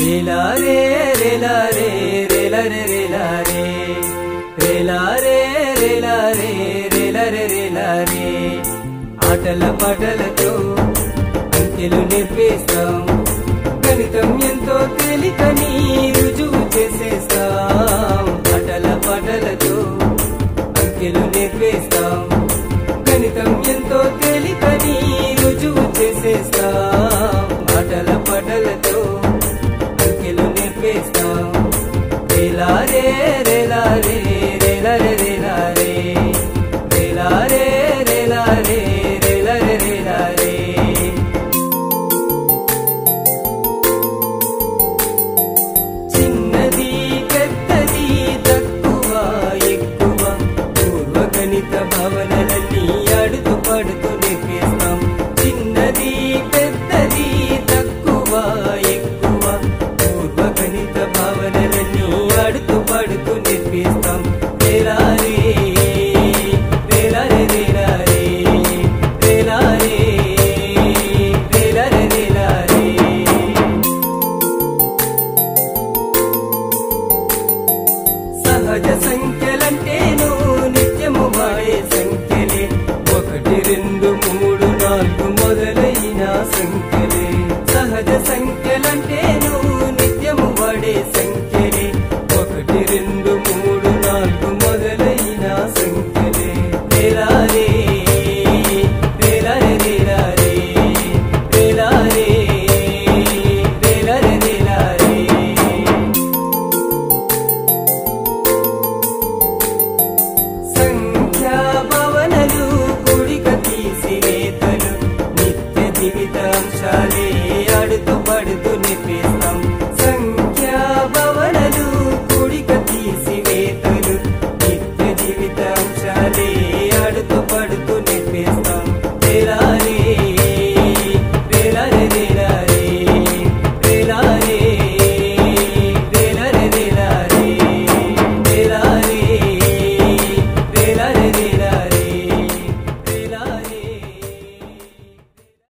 రేలా రే రేలా రే రేలా రే రేలా రే రేలా రే రేలా రే రేలా రే రేలా రే ఆటల పాటలతో అంకెలు నేర్పేస్తాం గణితం ఎంతో తేలికని రుజువు చేసేస్తాం ఆటల పాటలతో అంకెలు నేర్పేస్తాం గణితం ఎంతో తేలికని రుజువు చేసేస్తాం ఆటల పాటలతో అంకెలు నేర్పేస్తాం రేలా రే రేలా రే రేలా రే రేలా రే రేలా రే రేలా రే రేలా రే రేలా రే చిన్నది పెద్దది తక్కువ ఎక్కువ పూర్వ గణిత భావనలన్నీ ఆడుతూ పాడుతూ నేర్పిస్తాం చిన్నది పెద్దది